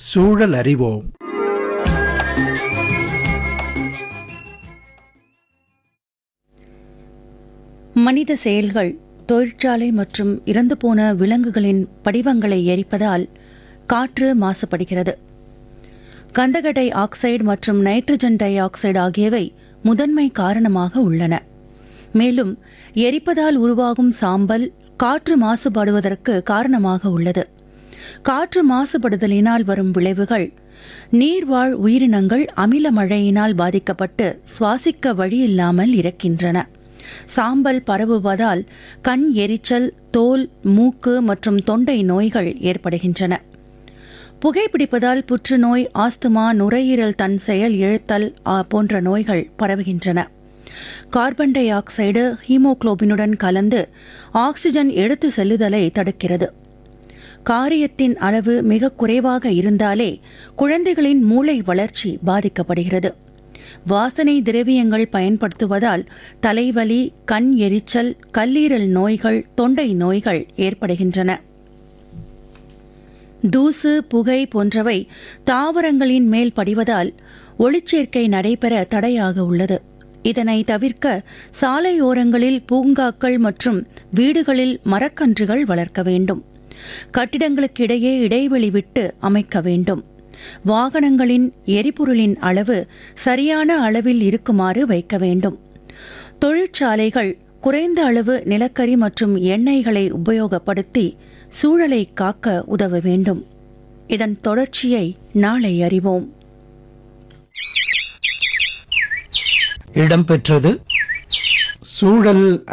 சூழல் அறிவோம் மனித செயல்கள் தொழிற்சாலை மற்றும் இறந்துபோன விலங்குகளின் படிவங்களை எரிப்பதால் காற்று மாசுபடுகிறது கந்தக டை ஆக்சைடு மற்றும் நைட்ரஜன் டை ஆக்சைடு ஆகியவை முதன்மை காரணமாக உள்ளன மேலும் எரிப்பதால் உருவாகும் சாம்பல் காற்று மாசுபடுவதற்கு காரணமாக உள்ளது காற்று மாசுபடுதலினால் வரும் விளைவுகள் நீர்வாழ் உயிரினங்கள் அமில மழையினால் பாதிக்கப்பட்டு சுவாசிக்க வழியில்லாமல் இறக்கின்றன சாம்பல் பரவுவதால் கண் எரிச்சல் தோல் மூக்கு மற்றும் தொண்டை நோய்கள் ஏற்படுகின்றன புகைப்பிடிப்பதால் புற்றுநோய் ஆஸ்துமா நுரையீரல் தன் செயல் இழுத்தல் ஆ, போன்ற நோய்கள் பரவுகின்றன கார்பன் டை ஆக்சைடு ஹீமோகுளோபினுடன் கலந்து ஆக்சிஜன் எடுத்து செல்லுதலை தடுக்கிறது காரியத்தின் அளவு மிக குறைவாக இருந்தாலே குழந்தைகளின் மூளை வளர்ச்சி பாதிக்கப்படுகிறது வாசனை திரவியங்கள் பயன்படுத்துவதால் தலைவலி கண் எரிச்சல் கல்லீரல் நோய்கள் தொண்டை நோய்கள் ஏற்படுகின்றன தூசு புகை போன்றவை தாவரங்களின் மேல் படிவதால் ஒளிச்சேர்க்கை நடைபெற தடையாக உள்ளது இதனை தவிர்க்க சாலையோரங்களில் பூங்காக்கள் மற்றும் வீடுகளில் மரக்கன்றுகள் வளர்க்க வேண்டும் கட்டிடங்களுக்கிடையே இடைவெளி விட்டு அமைக்க வேண்டும் வாகனங்களின் எரிபொருளின் அளவு சரியான அளவில் இருக்குமாறு வைக்க வேண்டும் தொழிற்சாலைகள் குறைந்த அளவு நிலக்கரி மற்றும் எண்ணெய்களை உபயோகப்படுத்தி சூழலை காக்க உதவ வேண்டும் இதன் தொடர்ச்சியை நாளை அறிவோம் இடம்பெற்றது சூழல்